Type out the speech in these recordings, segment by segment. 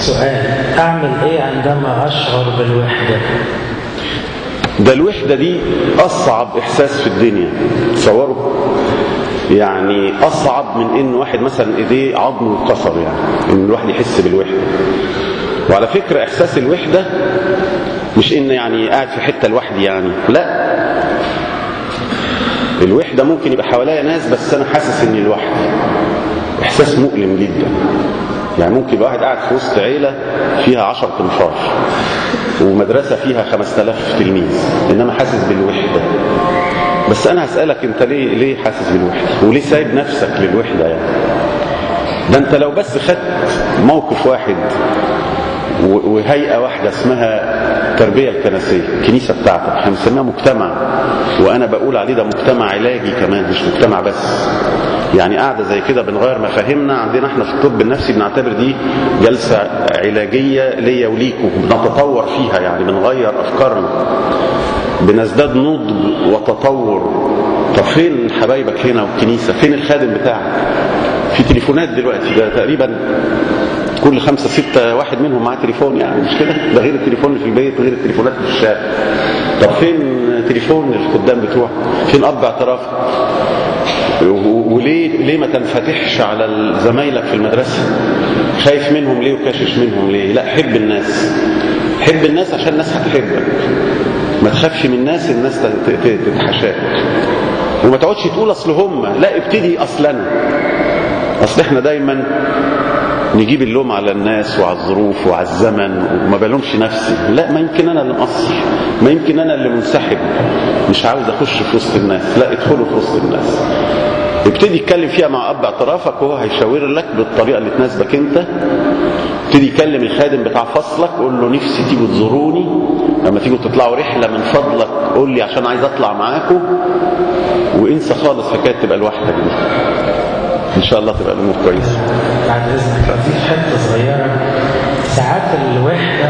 سؤال أعمل إيه عندما أشعر بالوحدة ده الوحدة دي أصعب إحساس في الدنيا تصوروا يعني أصعب من إن واحد مثلا إيديه عظم واتكسر يعني إن الواحد يحس بالوحدة وعلى فكرة إحساس الوحدة مش إن يعني قاعد في حتة لوحدي يعني لا الوحدة ممكن يبقى حواليا ناس بس أنا حاسس إني لوحدي إحساس مؤلم جدا يعني ممكن يبقى واحد قاعد في وسط عيلة فيها عشر تنفار ومدرسة فيها خمس تلاف تلميذ إنما حاسس بالوحدة بس أنا هسألك أنت ليه ليه حاسس بالوحدة وليه سايب نفسك للوحدة يعني ده أنت لو بس خدت موقف واحد وهيئة واحدة اسمها التربية الكنسية الكنيسة بتاعتك احنا بنسميها مجتمع وأنا بقول عليه ده مجتمع علاجي كمان مش مجتمع بس يعني قاعدة زي كده بنغير مفاهيمنا عندنا احنا في الطب النفسي بنعتبر دي جلسة علاجية ليا وليكم بنتطور فيها يعني بنغير أفكارنا بنزداد نضج وتطور طب فين حبايبك هنا والكنيسة فين الخادم بتاعك في تليفونات دلوقتي ده تقريبا كل خمسة ستة واحد منهم معاه تليفون يعني مش كده ده غير التليفون اللي في البيت غير التليفونات في الشارع طب فين تليفون الخدام بتوعك فين اب اعتراف وليه ليه ما تنفتحش على زمايلك في المدرسة خايف منهم ليه وكاشش منهم ليه لا حب الناس حب الناس عشان الناس هتحبك ما تخافش من الناس الناس تتحشاك وما تقعدش تقول اصل هم لا ابتدي اصل انا اصل احنا دايما نجيب اللوم على الناس وعلى الظروف وعلى الزمن وما بلومش نفسي لا ما يمكن انا اللي مقصر ما يمكن انا اللي منسحب مش عاوز اخش في وسط الناس لا ادخلوا في وسط الناس ابتدي اتكلم فيها مع اب اعترافك وهو هيشاور لك بالطريقه اللي تناسبك انت ابتدي يكلم الخادم بتاع فصلك قول له نفسي تيجوا تزوروني لما تيجوا تطلعوا رحله من فضلك قول لي عشان عايز اطلع معاكم وانسى خالص حكايه تبقى لوحدك دي ان شاء الله تبقى الامور كويسه بعد إذنك أضيف حتة صغيرة ساعات الوحدة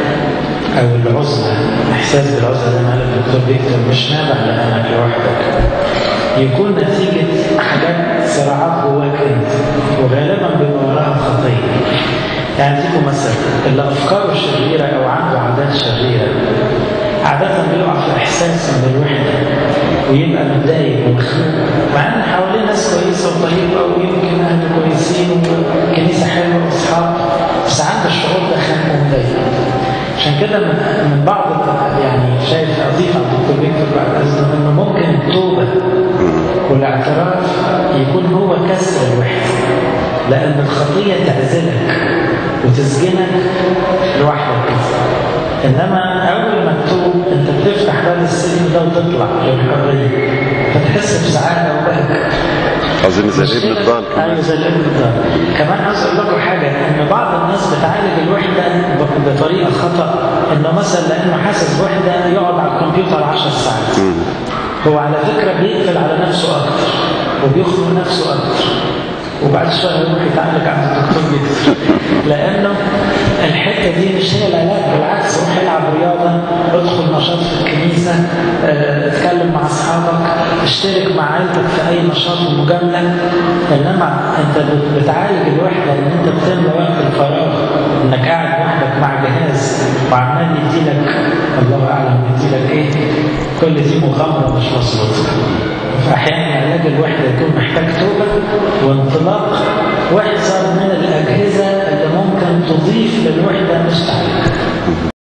أو العزلة إحساس بالعزلة زي ما قال الدكتور فيكتور مش نابع لأنك لوحدك يكون نتيجة حاجات صراعات جواك أنت وغالبا بيبقى وراها خطية يعني اديكم مثل اللي أفكاره شريرة أو عنده عادات شريرة عادة بيقع في إحساس من الوحدة ويبقى متضايق ومخنوق مع إن حواليه ناس كويسة وطيبة ويمكن أهل كويسين وكنيسة حلوة وأصحاب بس عنده الشعور ده خانق ومضايق عشان كده من, من بعض يعني شايف أضيف على الدكتور فيكتور بعد إذنه إنه ممكن التوبة والاعتراف يكون هو كسر الوحدة لأن الخطية تعزلك وتسجنك لوحدك كده انما اول ما تتوب انت بتفتح باب السجن ده وتطلع للحريه فتحس بسعاده وبهجه اظن زي الابن الضال ايوه زي الابن الضال كمان عايز اقول لكم حاجه ان بعض الناس بتعالج الوحده بطريقه خطا انه مثلا لانه حاسس بوحده يقعد على الكمبيوتر 10 ساعات هو على فكره بيقفل على نفسه اكتر وبيخنق نفسه اكتر وبعد شويه يروح يتعالج عند الدكتور فيكتور لانه الحته دي مش هي العلاج بالعكس روح العب رياضه ادخل نشاط في الكنيسه اه، اتكلم مع اصحابك اشترك مع عيلتك في اي نشاط ومجامله انما انت بت- بتعالج الوحده ان انت بتملى وقت الفراغ انك قاعد لوحدك مع جهاز وعمال يديلك الله اعلم يديلك ايه كل دي مغامره مش مظبوطه فاحيانا علاج الوحده يكون محتاج توبه وانطلاق واحذر من الاجهزه اللي ممكن تضيف للوحده